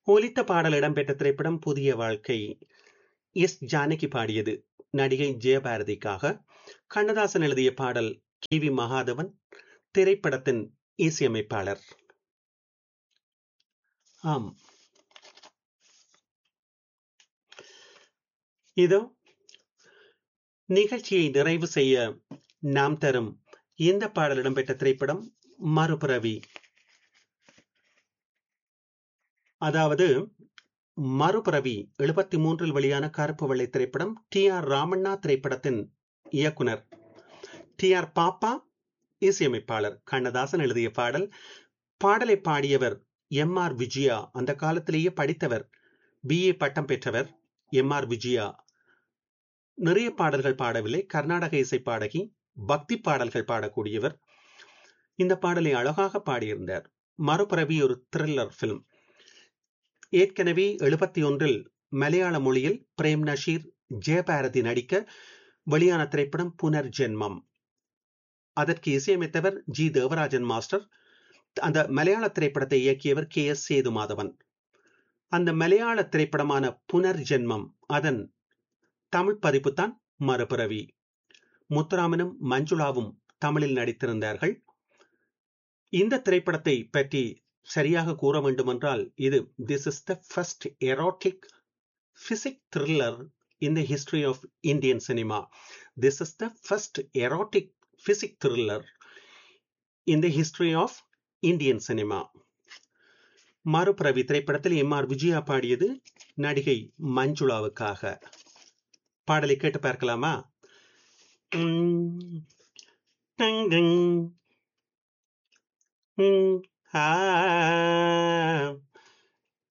ஒலித்த பாடல் இடம்பெற்ற திரைப்படம் புதிய வாழ்க்கை எஸ் ஜானகி பாடியது நடிகை ஜெயபாரதிக்காக கண்ணதாசன் எழுதிய பாடல் கி வி மகாதவன் திரைப்படத்தின் இசையமைப்பாளர் ஆம் இதோ நிகழ்ச்சியை நிறைவு செய்ய நாம் தரும் இந்த பாடல் இடம்பெற்ற திரைப்படம் மறுபிறவி அதாவது மறுபிறவி எழுபத்தி மூன்றில் வெளியான கருப்பு வெள்ளை திரைப்படம் டி ஆர் ராமண்ணா திரைப்படத்தின் இயக்குனர் டி ஆர் பாப்பா இசையமைப்பாளர் கண்ணதாசன் எழுதிய பாடல் பாடலை பாடியவர் எம் ஆர் விஜயா அந்த காலத்திலேயே படித்தவர் பிஏ பட்டம் பெற்றவர் எம் ஆர் விஜயா நிறைய பாடல்கள் பாடவில்லை கர்நாடக இசை பாடகி பக்தி பாடல்கள் பாடக்கூடியவர் இந்த பாடலை அழகாக பாடியிருந்தார் மறுபிறவி ஒரு த்ரில்லர் பிலிம் ஏற்கனவே எழுபத்தி ஒன்றில் மலையாள மொழியில் பிரேம் நஷீர் ஜெயபாரதி நடிக்க வெளியான திரைப்படம் புனர்ஜென்மம் அதற்கு இசையமைத்தவர் ஜி தேவராஜன் மாஸ்டர் அந்த மலையாள திரைப்படத்தை இயக்கியவர் கே எஸ் சேதுமாதவன் அந்த மலையாள திரைப்படமான புனர்ஜென்மம் அதன் தமிழ் பதிப்பு தான் மறுபிறவி முத்துராமனும் மஞ்சுளாவும் தமிழில் நடித்திருந்தார்கள் இந்த திரைப்படத்தை பற்றி சரியாக கூற வேண்டுமென்றால் இது this is the first erotic physique thriller in the history of Indian cinema this is the first erotic physique thriller in the history of Indian cinema மறுபிறவி திரைப்படத்தில் எம் ஆர் விஜயா பாடியது நடிகை மஞ்சுளாவுக்காக பாடலை கேட்டு பார்க்கலாமா டங் டங் ஆ